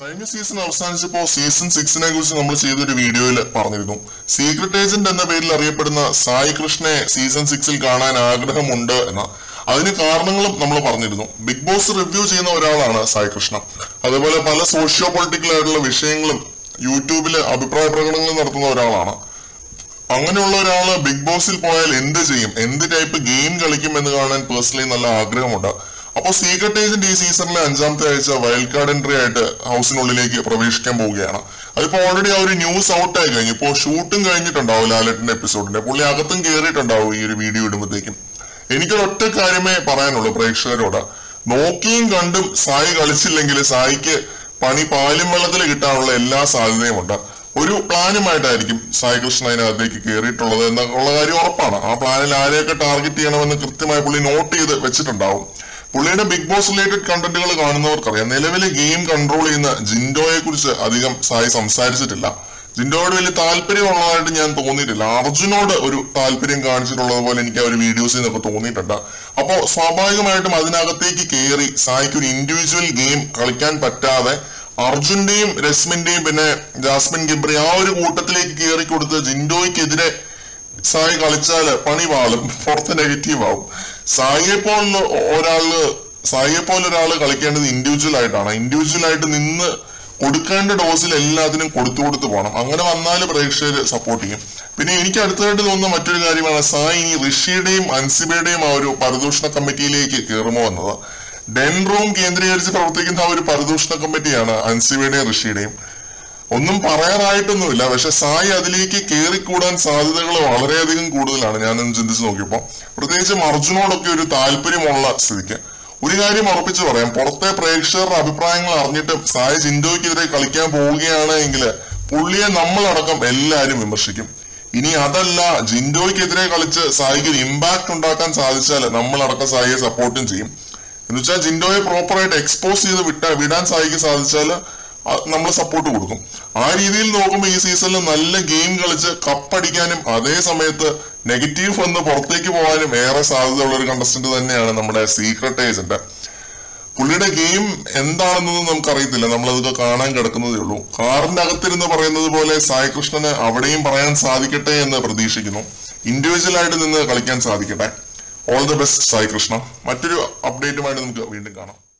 കഴിഞ്ഞ season അവസാനിച്ചപ്പോ season സിക്സിനെ കുറിച്ച് നമ്മൾ ചെയ്തൊരു വീഡിയോയിൽ പറഞ്ഞിരുന്നു സീക്രട്ട് ഏജന്റ് എന്ന പേരിൽ അറിയപ്പെടുന്ന സായി കൃഷ്ണയെ സീസൺ സിക്സിൽ കാണാൻ ആഗ്രഹമുണ്ട് എന്ന അതിന് കാരണങ്ങളും നമ്മൾ പറഞ്ഞിരുന്നു ബിഗ് ബോസ് റിവ്യൂ ചെയ്യുന്ന ഒരാളാണ് സായി കൃഷ്ണ അതേപോലെ പല സോഷ്യോ പൊളിറ്റിക്കൽ ആയിട്ടുള്ള വിഷയങ്ങളും യൂട്യൂബിൽ അഭിപ്രായ പ്രകടനങ്ങൾ നടത്തുന്ന ഒരാളാണ് അങ്ങനെയുള്ള ഒരാള് ബിഗ് ബോസിൽ പോയാൽ എന്ത് ചെയ്യും എന്ത് ടൈപ്പ് ഗെയിം കളിക്കും എന്ന് കാണാൻ പേഴ്സണലി നല്ല ആഗ്രഹമുണ്ട് അപ്പോൾ സീക്രട്ട് ഏജന്റ് ഈ സീസണിലെ അഞ്ചാമത്തെ ആഴ്ച വൈൽഡ് കാർഡ് എൻട്രി ആയിട്ട് ഹൗസിനുള്ളിലേക്ക് പ്രവേശിക്കാൻ പോവുകയാണ് അതിപ്പോ ഓൾറെഡി ആ ഒരു ന്യൂസ് ഔട്ട് ആയി കഴിഞ്ഞു ഇപ്പോൾ ഷൂട്ടും കഴിഞ്ഞിട്ടുണ്ടാവും ലാലറ്റിന്റെ എപ്പിസോഡിന്റെ പുള്ളി അകത്തും കയറിയിട്ടുണ്ടാവും ഈ ഒരു വീഡിയോ ഇടുമ്പോഴത്തേക്കും എനിക്കൊരൊറ്റ കാര്യമേ പറയാനുള്ളൂ പ്രേക്ഷകരോട് നോക്കിയും കണ്ടും സായി കളിച്ചില്ലെങ്കിൽ സായിക്ക് പണി പാലും വെള്ളത്തിൽ കിട്ടാനുള്ള എല്ലാ സാധ്യതയും ഉണ്ട് ഒരു പ്ലാനുമായിട്ടായിരിക്കും സായി കൃഷ്ണൻ അതിനകത്തേക്ക് കയറിയിട്ടുള്ളത് എന്നുള്ള കാര്യം ഉറപ്പാണ് ആ പ്ലാനിൽ ആരെയൊക്കെ ടാർഗറ്റ് ചെയ്യണമെന്ന് കൃത്യമായി പുള്ളി നോട്ട് ചെയ്ത് വെച്ചിട്ടുണ്ടാവും പുള്ളിയുടെ ബിഗ് ബോസ് റിലേറ്റഡ് കണ്ടന്റുകൾ കാണുന്നവർക്കറിയാം നിലവിലെ ഗെയിം കൺട്രോൾ ചെയ്യുന്ന ജിൻഡോയെ കുറിച്ച് അധികം സായി സംസാരിച്ചിട്ടില്ല ജിൻഡോയോട് വലിയ താല്പര്യമുള്ളതായിട്ട് ഞാൻ തോന്നിയിട്ടില്ല അർജുനോട് ഒരു താല്പര്യം കാണിച്ചിട്ടുള്ളത് പോലെ എനിക്ക് ആ ഒരു വീഡിയോസിൽ നിന്നൊക്കെ തോന്നിയിട്ടുണ്ട് അപ്പോൾ സ്വാഭാവികമായിട്ടും അതിനകത്തേക്ക് കയറി സായിക്ക് ഒരു ഇൻഡിവിജ്വൽ ഗെയിം കളിക്കാൻ പറ്റാതെ അർജുന്റെയും രശ്മിന്റെയും പിന്നെ ജാസ്മിൻ ഗിബ്രി ആ ഒരു കൂട്ടത്തിലേക്ക് കയറി കൊടുത്ത് ജിൻഡോയ്ക്കെതിരെ സായി കളിച്ചാല് പണി വാളും പുറത്ത് നെഗറ്റീവ് ആവും സായിയെ പോലുള്ള ഒരാള് സായിയെ പോലെ ഒരാള് കളിക്കേണ്ടത് ഇൻഡിവിജ്വൽ ആയിട്ടാണ് ഇൻഡിവിജ്വൽ ആയിട്ട് നിന്ന് കൊടുക്കേണ്ട ഡോസിൽ എല്ലാത്തിനും കൊടുത്തു കൊടുത്തു പോകണം അങ്ങനെ വന്നാൽ പ്രേക്ഷകർ സപ്പോർട്ട് ചെയ്യും പിന്നെ എനിക്ക് അടുത്തതായിട്ട് തോന്നുന്ന മറ്റൊരു കാര്യമാണ് സായി ഇനി ഋഷിയുടെയും അൻസിബയുടെയും ആ ഒരു പരദൂഷണ കമ്മിറ്റിയിലേക്ക് കയറുമോ എന്നത് ഡെൻ റൂം കേന്ദ്രീകരിച്ച് പ്രവർത്തിക്കുന്ന ആ ഒരു പരദൂഷണ കമ്മിറ്റിയാണ് അൻസിബയുടെയും ഋഷിയുടെയും ഒന്നും പറയാറായിട്ടൊന്നുമില്ല പക്ഷെ സായി അതിലേക്ക് കയറിക്കൂടാൻ സാധ്യതകൾ വളരെയധികം കൂടുതലാണ് ഞാൻ ചിന്തിച്ച് നോക്കിയപ്പോൾ പ്രത്യേകിച്ചും അർജുനോടൊക്കെ ഒരു താല്പര്യമുള്ള സ്ഥിതിക്ക് ഒരു കാര്യം ഉറപ്പിച്ചു പറയാം പുറത്തെ പ്രേക്ഷകരുടെ അഭിപ്രായങ്ങൾ അറിഞ്ഞിട്ട് സായി ജിൻഡോയ്ക്കെതിരെ കളിക്കാൻ പോവുകയാണ് എങ്കിൽ പുള്ളിയെ നമ്മളടക്കം എല്ലാവരും വിമർശിക്കും ഇനി അതല്ല ജിൻഡോയ്ക്കെതിരെ കളിച്ച് സായിക്ക് ഒരു ഇമ്പാക്ട് ഉണ്ടാക്കാൻ സാധിച്ചാൽ നമ്മളടക്കം സായിയെ സപ്പോർട്ടും ചെയ്യും എന്നുവെച്ചാൽ ജിൻഡോയെ പ്രോപ്പറായിട്ട് എക്സ്പോസ് ചെയ്ത് വിട്ട വിടാൻ സായിക്ക് സാധിച്ചാൽ നമ്മൾ സപ്പോർട്ട് കൊടുക്കും ആ രീതിയിൽ നോക്കുമ്പോൾ ഈ സീസണിൽ നല്ല ഗെയിം കളിച്ച് കപ്പടിക്കാനും അതേ സമയത്ത് നെഗറ്റീവ് വന്ന് പുറത്തേക്ക് പോകാനും ഏറെ സാധ്യതയുള്ള ഒരു കണ്ടസ്റ്റന്റ് തന്നെയാണ് നമ്മുടെ സീക്രട്ട് ഏജന്റ് പുള്ളിയുടെ ഗെയിം എന്താണെന്നൊന്നും നമുക്കറിയത്തില്ല നമ്മളതൊക്കെ കാണാൻ കിടക്കുന്നതേ ഉള്ളൂ കാറിന്റെ അകത്തിരുന്ന് പറയുന്നത് പോലെ സായി കൃഷ്ണന് അവിടെയും പറയാൻ സാധിക്കട്ടെ എന്ന് പ്രതീക്ഷിക്കുന്നു ഇൻഡിവിജ്വൽ ആയിട്ട് നിന്ന് കളിക്കാൻ സാധിക്കട്ടെ all the best Sai Krishna മറ്റൊരു അപ്ഡേറ്റുമായിട്ട് നമുക്ക് വീണ്ടും കാണാം